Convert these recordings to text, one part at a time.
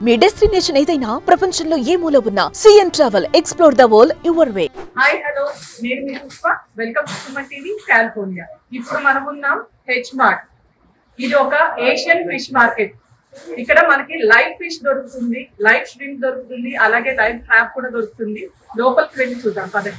మీ destination ఏదైనా ప్రపంచంలో ఏ మూల ఉన్నా C N travel explore the world your way hi hello నేను మీ Pushpa welcome to Suman TV California ఇప్పుడు మనం ఉన్నాం హెచ్ మార్ట్ ఇది ఒక ఏషియన్ ఫిష్ మార్కెట్ ఇక్కడ మనకి లైవ్ ఫిష్ దొరుకుతుంది లైవ్ ష్రింప్ దొరుకుతుంది అలాగే లైవ్ క్రాప్ కూడా దొరుకుతుంది లోపలికి వెళ్ళి చూద్దాం పదండి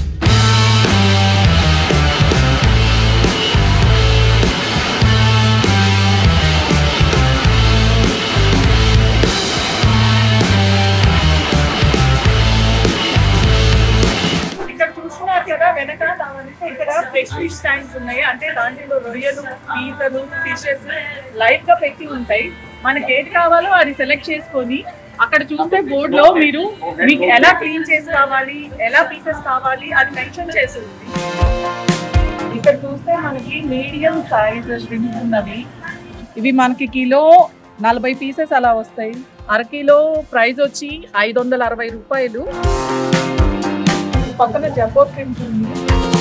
ఇక్కడ చూస్తున్నారు కదా వెనకాల అవన్నీ ఇక్కడ ఫ్రెష్ ఫిష్ ట్యాంక్స్ ఉన్నాయి అంటే దాంట్లో రొయ్యలు పీతలు ఫిషెస్ లైవ్ గా పెట్టి ఉంటాయి మనకి ఏది కావాలో అది సెలెక్ట్ చేసుకొని అక్కడ చూస్తే బోర్డ్ లో మీరు మీకు ఎలా క్లీన్ చేసి కావాలి ఎలా పీసెస్ కావాలి అది మెన్షన్ చేసి ఉంది ఇక్కడ చూస్తే మనకి మీడియం సైజ్ షింప్ ఉన్నవి ఇవి మనకి కిలో నలభై పీసెస్ అలా వస్తాయి అర కిలో ప్రైస్ వచ్చి ఐదు వందల అరవై రూపాయలు పక్కన జంబో షింప్ ఉంది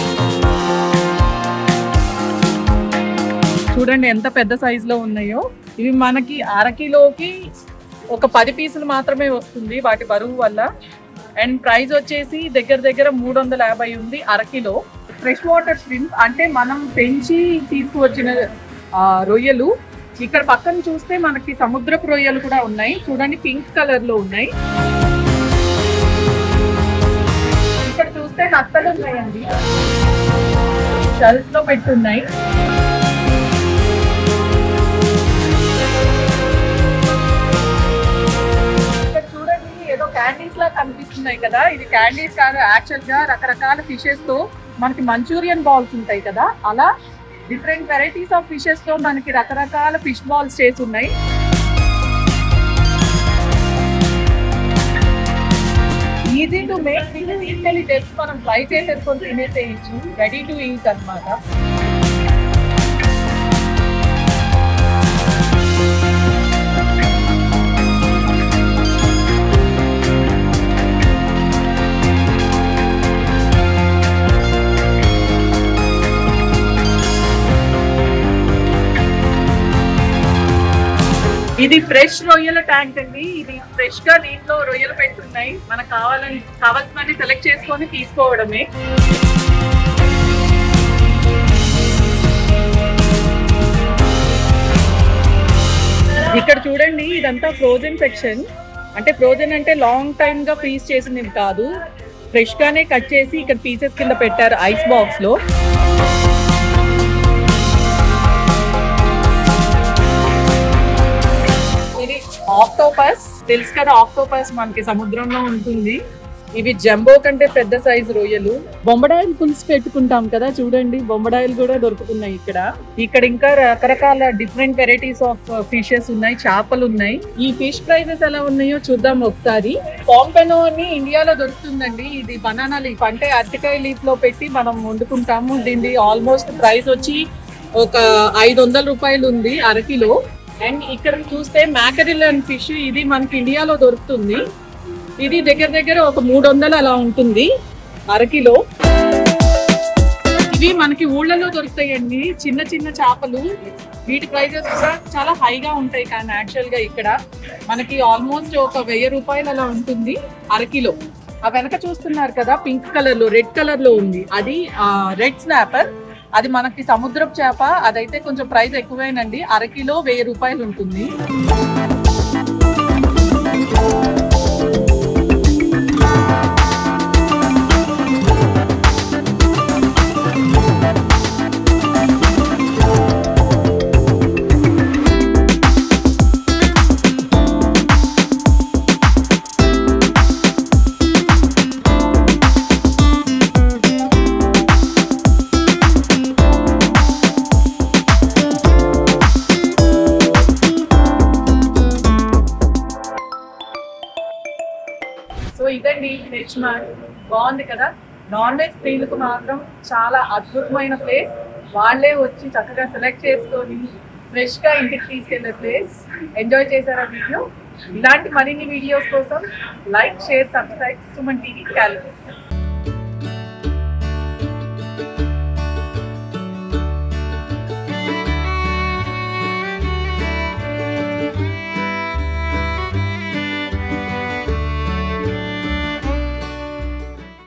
చూడండి ఎంత పెద్ద సైజ్ లో ఉన్నాయో ఇవి మనకి అరకిలోకి ఒక పది పీసులు మాత్రమే వస్తుంది వాటి బరువు వల్ల అండ్ ప్రైస్ వచ్చేసి దగ్గర దగ్గర మూడు వందల యాభై ఉంది అరకిలో ఫ్రెష్ వాటర్ షింప్ అంటే మనం పెంచి తీసుకువచ్చిన ఆ, రొయ్యలు ఇక్కడ పక్కన చూస్తే మనకి సముద్రపు రొయ్యలు కూడా ఉన్నాయి చూడండి పింక్ కలర్ లో ఉన్నాయి ఇక్కడ చూస్తే నత్తలు ఉన్నాయండి షెల్ఫ్ లో పెట్టున్నాయి ఇక్కడ చూడండి ఏదో క్యాండీస్ లా కనిపిస్తున్నాయి కదా ఇది క్యాండీస్ కాదు యాక్చువల్ గా రకరకాల ఫిషెస్ తో మనకి మంచూరియన్ బాల్స్ ఉంటాయి కదా అలా డిఫరెంట్ వెరైటీస్ ఆఫ్ ఫిషెస్ తో మనకి రకరకాల ఫిష్ బాల్స్ చేసి ఉన్నాయి ఈజీ టు మేక్ తీసుకెళ్ళి జస్ట్ మనం ఫ్రై చేసేసుకొని తినేసేయచ్చు రెడీ టు ఈట్ అన్నమాట ఇది ఫ్రెష్ రొయ్యల ట్యాంక్ అండి ఇది ఫ్రెష్ గా దీంట్లో రొయ్యలు పెట్టున్నాయి మనకు కావాలని కావాల్సినవి సెలెక్ట్ చేసుకొని తీసుకోవడమే ఇక్కడ చూడండి ఇదంతా ఫ్రోజన్ సెక్షన్ అంటే ఫ్రోజన్ అంటే లాంగ్ టైమ్ గా ఫ్రీజ్ చేసినవి కాదు ఫ్రెష్ గానే కట్ చేసి ఇక్కడ పీసెస్ కింద పెట్టారు ఐస్ బాక్స్ లో ఇది ఆక్టోపస్ తెలుసు కదా ఆక్టోపస్ మనకి సముద్రంలో ఉంటుంది ఇవి జంబో కంటే పెద్ద సైజు రొయ్యలు బొమ్మడాయిలు పులుసు పెట్టుకుంటాం కదా చూడండి బొమ్మడాయిలు కూడా దొరుకుతున్నాయి ఇక్కడ ఇక్కడ ఇంకా రకరకాల డిఫరెంట్ వెరైటీస్ ఆఫ్ ఫిషెస్ ఉన్నాయి చేపలు ఉన్నాయి ఈ ఫిష్ ప్రైజెస్ ఎలా ఉన్నాయో చూద్దాం ఒకసారి పాంపెనో అని ఇండియాలో దొరుకుతుందండి ఇది బనానా లీఫ్ అంటే అరటికాయ లీఫ్ లో పెట్టి మనం వండుకుంటాము దీన్ని ఆల్మోస్ట్ ప్రైస్ వచ్చి ఒక ఐదు వందల రూపాయలు ఉంది అరకిలో అండ్ ఇక్కడ చూస్తే మ్యాకరిల్ అండ్ ఫిష్ ఇది మనకి ఇండియాలో దొరుకుతుంది ఇది దగ్గర దగ్గర ఒక మూడు వందలు అలా ఉంటుంది అరకిలో ఇవి మనకి ఊళ్ళలో దొరుకుతాయండి చిన్న చిన్న చేపలు వీటి ప్రైజెస్ కూడా చాలా హైగా ఉంటాయి కానీ యాక్చువల్ గా ఇక్కడ మనకి ఆల్మోస్ట్ ఒక వెయ్యి రూపాయలు అలా ఉంటుంది అరకిలో ఆ వెనక చూస్తున్నారు కదా పింక్ కలర్ లో రెడ్ కలర్ లో ఉంది అది రెడ్ స్నాపర్ అది మనకి సముద్రపు చేప అదైతే కొంచెం ప్రైస్ ఎక్కువేనండి అరకిలో వెయ్యి రూపాయలు ఉంటుంది సో ఇదండి హెచ్ మార్ట్ బాగుంది కదా నాన్ వెజ్ స్త్రీలకు మాత్రం చాలా అద్భుతమైన ప్లేస్ వాళ్ళే వచ్చి చక్కగా సెలెక్ట్ చేసుకొని ఫ్రెష్ గా ఇంటికి తీసుకెళ్లే ప్లేస్ ఎంజాయ్ చేశారా వీడియో ఇలాంటి మరిన్ని వీడియోస్ కోసం like share subscribe Suman TV California